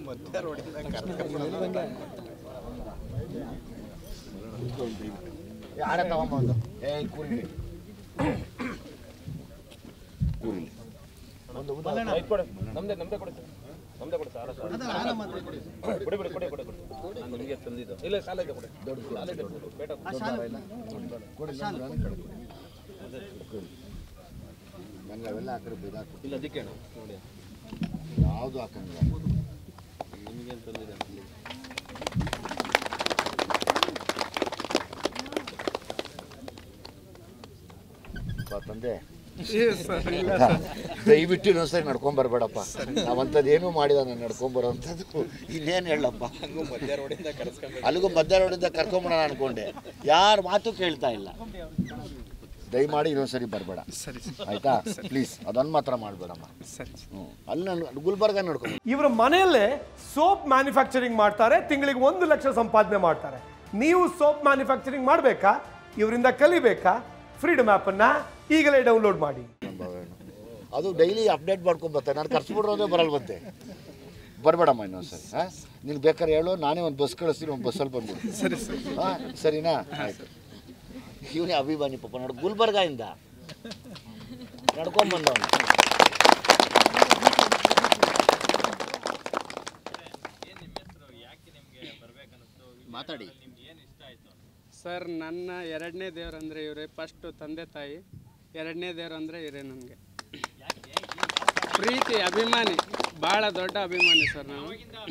ಆಡ ತಗೊಂಬಂದು ಏ ಕೂರಿ ಕೂರಿ ಒಂದು ಉದ್ದ ನಮ್ದೇ ನಮ್ದೇ ಕೊಡಿ ಸರ್ ನಮ್ದೇ ಕೊಡಿ ಸರ್ ಕೊಡಿ ಬಿಡಿ ಕೊಡಿ ಕೊಡಿ ಕೊಡಿ ನಾನು ನಿಮಗೆ ತಂದಿದ್ದು ಇಲ್ಲ ಸಾಲ ಇದೆ ಕೊಡಿ ಸಾಲ ಇದೆ ಕೊಡಿ. ಬೇಡ ಕೊಡಿ ನನಗೆ ಅವೆಲ್ಲ ಹಾಕಿದ್ರೆ ಬೇದಾಕು ಇಲ್ಲ ಅದಕ್ಕೆ ಅಣ್ಣ, ನೋಡಿ ಯಾವುದು ಹಾಕಂಗಿಲ್ಲ ನಿಮಗೆ ತಂದಿದೆ ಬಾ ತಂದೆ ದಯವಿಟ್ಟು ಇನ್ನೊಂದ್ಸರಿ ನಡ್ಕೊಂಡ್ ಬರ್ಬೇಡಪ್ಪ ನಾವಂಥದ್ದು ಏನೂ ಮಾಡಿದ ನಾನು ನಡ್ಕೊಂಡ್ ಬರೋಂಥದ್ದು ಇನ್ನೇನು ಹೇಳಪ್ಪ ಹಂಗೂ ಮಧ್ಯ ರೋಡಿಂದ ಕರೆಸ್ಕೊಂಡು ಅಲ್ಲಿಗೂ ಮಧ್ಯ ರೋಡಿಂದ ಕರ್ಕೊಂಬಿಡೋಣ ಅನ್ಕೊಂಡೆ ಯಾರ ಮಾತು ಕೇಳ್ತಾ ಇಲ್ಲ ದಯಮಾಡಿ ಇನ್ನೊಂದ್ಸರಿ ಬರಬೇಡ ಆಯ್ತಾ ಪ್ಲೀಸ್ ಅದನ್ನು ಮಾತ್ರ ಮಾಡಬೇಡಮ್ಮ ಹ್ಞೂ ಅಲ್ಲಿ ನಾನು ಗುಲ್ಬರ್ಗ ನಡ್ಕೊಂಡು ಇವರ ಮನೆಯಲ್ಲೇ ಸೋಪ್ ಮ್ಯಾನುಫ್ಯಾಕ್ಚರಿಂಗ್ ಮಾಡ್ತಾರೆ ತಿಂಗಳಿಗೆ ಒಂದು ಲಕ್ಷ ಸಂಪಾದನೆ ಮಾಡ್ತಾರೆ ನೀವು ಸೋಪ್ ಮ್ಯಾನುಫ್ಯಾಕ್ಚರಿಂಗ್ ಮಾಡಬೇಕಾ ಇವರಿಂದ ಕಲಿಬೇಕಾ ಫ್ರೀಡಮ್ ಆ್ಯಪನ್ನು ಈಗಲೇ ಡೌನ್ಲೋಡ್ ಮಾಡಿ ಅದು ಡೈಲಿ ಅಪ್ಡೇಟ್ ಮಾಡ್ಕೊಂಡು ಬರ್ತಾರೆ ನಾನು ಖರ್ಚು ಬಿಡೋದೇ ಬರಲ್ಲ ಬಂತೆ ಬರಬೇಡಮ್ಮ ಇನ್ನೊಂದ್ಸರಿ ಹಾಂ ನೀನು ಬೇಕಾದ್ರೆ ಹೇಳು ನಾನೇ ಒಂದು ಬಸ್ ಕಳಿಸ್ತೀನಿ ಒಂದು ಬಸ್ಸಲ್ಲಿ ಬಂದ್ಬಿಡು ಸರಿ ಹಾಂ ಸರಿನಾ ಆಯ್ತು ಇವನೇ ಅಭಿಮಾನಿ ಪಾಪ ನೋಡು ಗುಲ್ಬರ್ಗಾಯಿಂದ ನಡ್ಕೊಂಬಂದವನು ಮಾತಾಡಿ ಸರ್ ನನ್ನ ಎರಡನೇ ದೇವ್ರು ಅಂದರೆ ಇವರೇ ಫಸ್ಟು ತಂದೆ ತಾಯಿ ಎರಡನೇ ದೇವ್ರು ಅಂದರೆ ಇವರೇ ನನಗೆ ಪ್ರೀತಿ ಅಭಿಮಾನಿ ಭಾಳ ದೊಡ್ಡ ಅಭಿಮಾನಿ ಸರ್ ನಾನು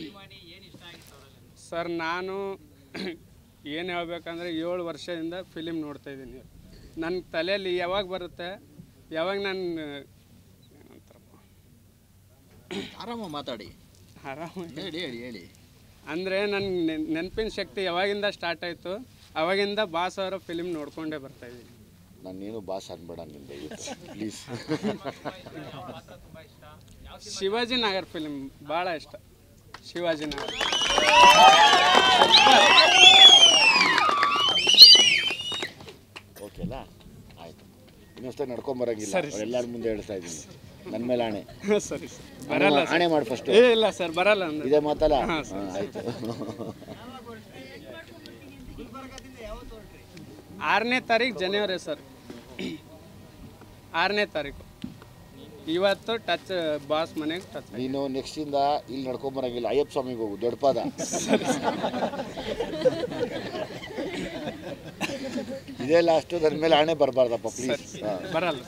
ಸರ್ ನಾನು ಏನು ಹೇಳ್ಬೇಕಂದ್ರೆ ಏಳು ವರ್ಷದಿಂದ ಫಿಲಿಮ್ ನೋಡ್ತಾ ಇದ್ದೀನಿ ನನ್ನ ತಲೆಯಲ್ಲಿ ಯಾವಾಗ ಬರುತ್ತೆ ಯಾವಾಗ ನಾನು ಏನಂತಾರಪ್ಪ ಆರಾಮ ಮಾತಾಡಿ ಆರಾಮಾಗಿ ಹೇಳಿ ಹೇಳಿ ಹೇಳಿ ಅಂದರೆ ನನ್ನ ನೆನಪಿನ ಶಕ್ತಿ ಯಾವಾಗಿಂದ ಸ್ಟಾರ್ಟ್ ಆಯಿತು ಅವಾಗಿಂದ ಬಾಸ್ ಅವರ ಫಿಲಿಮ್ ನೋಡ್ಕೊಂಡೇ ಬರ್ತಾ ಇದ್ದೀನಿ ನಾನೇನು ಬಾಸ್ ಅನ್ಬೇಡ ನಿನ್ನ ದಯವಿಟ್ಟು ಪ್ಲೀಸ್ ಶಿವಾಜಿ ನಗರ್ ಫಿಲಿಮ್ ಭಾಳ ಇಷ್ಟ ಶಿವಾಜಿ ನಗರ್ ಓಕೆ ಅಲ್ಲ ಆಯಿತು ಇನ್ನೊಂದ್ಸರಿ ನಡ್ಕೊಂಬರಂಗಿಲ್ಲ ಎಲ್ಲರ ಮುಂದೆ ಹೇಳ್ತಾ ಇದ್ದೀನಿ ನನ್ನ ಮೇಲೆ ಆಣೆ ಸರಿ ಸರ್ ಬರಲ್ಲ ಆಣೆ- ಆಣೆ ಮಾಡಿ ಫಸ್ಟ್ ಏ ಇಲ್ಲ ಸರ್ ಬರಲ್ಲ ಅಂದ್ರೆ ಇದೇ ಮಾತಲ್ಲ ಹಾ, ಹಾಂ ಆಯಿತು ಆರನೇ ತಾರೀಕು ಜನವರಿ ಸರ್ ಆರನೇ ತಾರೀಕು ಇವತ್ತು ಟಚ್ ಬಾಸ್ ಮನೆಗೆ ಟಚ್ ನೀನು ನೆಕ್ಸ್ಟಿಂದ ಇಲ್ಲಿ ನಡ್ಕೊಂಬರಂಗಿಲ್ಲ ಅಯ್ಯಪ್ಪ ಸ್ವಾಮಿಗೆ ಹೋಗು ದೊಡ್ಡ ಪಾದ ಇದೇ ಲಾಸ್ಟು ನನ್ನ ಮೇಲೆ ಆಣೆ ಬರಬಾರ್ದಪ್ಪ ಪ್ಲೀಸ್ ಬರಲ್ಲ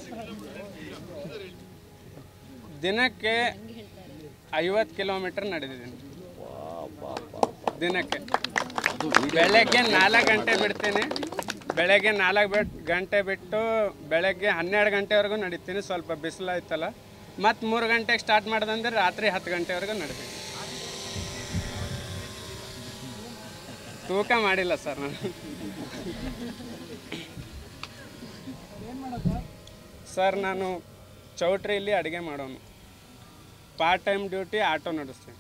ದಿನಕ್ಕೆ ಐವತ್ತು ಕಿಲೋಮೀಟರ್ ನಡೆದಿದ್ದೀನಿ ದಿನಕ್ಕೆ ಬೆಳಗ್ಗೆ ನಾಲ್ಕು ಗಂಟೆ ಬಿಡ್ತೀನಿ ಬೆಳಗ್ಗೆ ನಾಲ್ಕು ಬಿಟ್ ಗಂಟೆ ಬಿಟ್ಟು ಬೆಳಗ್ಗೆ ಹನ್ನೆರಡು ಗಂಟೆವರೆಗೂ ನಡೀತೀನಿ ಸ್ವಲ್ಪ ಬಿಸಿಲು ಆಯ್ತಲ್ಲ ಮತ್ತು ಮೂರು ಗಂಟೆಗೆ ಸ್ಟಾರ್ಟ್ ಮಾಡ್ದಂದ್ರೆ ರಾತ್ರಿ ಹತ್ತು ಗಂಟೆವರೆಗೂ ನಡಿತೀನಿ ತೂಕ ಮಾಡಿಲ್ಲ ಸರ್ ನಾನು ಸರ್ ನಾನು ಚೌಟ್ರಿಯಲ್ಲಿ ಅಡುಗೆ ಮಾಡೋನು ಪಾರ್ಟ್ ಟೈಮ್ ಡ್ಯೂಟಿ ಆಟೋ ನಡೆಸ್ತೀನಿ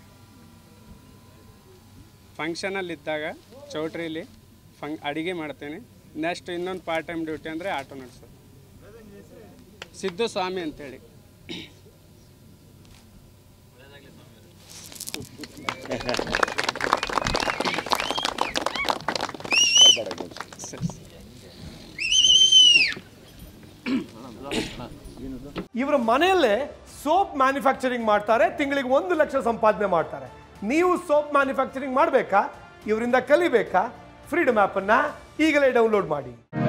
ಫಂಕ್ಷನಲ್ಲಿ ಇದ್ದಾಗ ಚೌಟ್ರಿಲಿ ಫಂಕ್ ಅಡುಗೆ ಮಾಡ್ತೀನಿ ನೆಕ್ಸ್ಟ್ ಇನ್ನೊಂದು ಪಾರ್ಟ್ ಟೈಮ್ ಡ್ಯೂಟಿ ಅಂದರೆ ಆಟೋ ನಡೆಸೋದು ಸಿದ್ದು ಸ್ವಾಮಿ ಅಂತೇಳಿ ಸರಿ ಇವರ ಮನೆಯಲ್ಲೇ ಸೋಪ್ ಮ್ಯಾನುಫ್ಯಾಕ್ಚರಿಂಗ್ ಮಾಡ್ತಾರೆ ತಿಂಗಳಿಗೆ ಒಂದು ಲಕ್ಷ ಸಂಪಾದನೆ ಮಾಡ್ತಾರೆ ನೀವು ಸೋಪ್ ಮ್ಯಾನುಫ್ಯಾಕ್ಚರಿಂಗ್ ಮಾಡಬೇಕಾ ಇವರಿಂದ ಕಲಿಬೇಕಾ ಫ್ರೀಡಮ್ ಆ್ಯಪನ್ನು ಈಗಲೇ ಡೌನ್ಲೋಡ್ ಮಾಡಿ